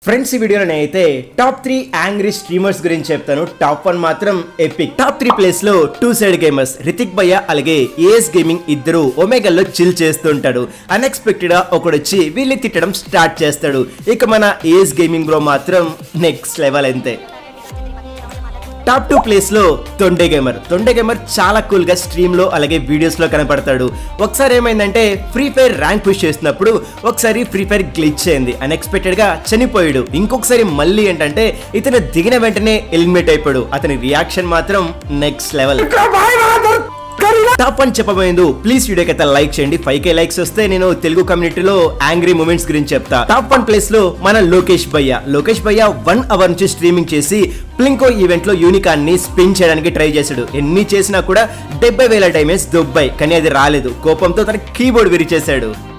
friends ఈ వీడియోలో అయితే టాప్ త్రీ యాంగ్రీ స్ట్రీమర్స్ గురించి చెప్తాను టాప్ వన్ మాత్రం ఎపిక్ టాప్ త్రీ ప్లేస్ లో టూ సైడ్ గేమర్స్ రితిక్ భయ్య అలాగే ఏఎస్ గేమింగ్ ఇద్దరు ఒమేగల్లో చిల్ చేస్తుంటాడు అన్ఎక్స్పెక్టెడ్ గా ఒకడు వచ్చి వీళ్ళని తిట్టడం స్టార్ట్ చేస్తాడు ఇక మన ఏఎస్ గేమింగ్ బ్రో మాత్రం నెక్స్ట్ లెవెల్ అంతే టాప్ టూ ప్లేస్ లో తొండే గేమర్ తొండే గేమర్ చాలా కూల్ గా స్ట్రీమ్ లో అలాగే వీడియోస్ లో కనపడతాడు ఒకసారి ఏమైందంటే ఫ్రీ ఫైర్ ర్యాంక్ పుష్ చేసినప్పుడు ఒకసారి ఫ్రీ ఫైర్ గ్లిచ్ అయింది అన్ఎక్స్పెక్టెడ్ గా చనిపోయాడు ఇంకొకసారి మళ్ళీ ఏంటంటే ఇతను దిగిన వెంటనే ఎలిమినేట్ అయిపోయాడు అతని రియాక్షన్ మాత్రం నెక్స్ట్ లెవెల్ టాప్ వన్ చెప్పబోయేందు ప్లీజ్ వీడియోకి అయితే లైక్ చేయండి ఫైవ్ కే లైక్స్ వస్తే నేను తెలుగు కమ్యూనిటీలో యాంగ్రీ మూమెంట్స్ గురించి చెప్తా టాప్ వన్ ప్లేస్ లో మన లోకేష్ భయ్య లోకేష్ భయ్య వన్ అవర్ నుంచి స్ట్రీమింగ్ చేసి ప్లింకో ఈవెంట్ లో యూనికాన్ ని స్పిన్ చేయడానికి ట్రై చేశాడు ఎన్ని చేసినా కూడా డెబ్బై వేల డైమండ్స్ దుబ్బాయి కానీ అది రాలేదు కోపంతో తన కీబోర్డ్ విరిచేశాడు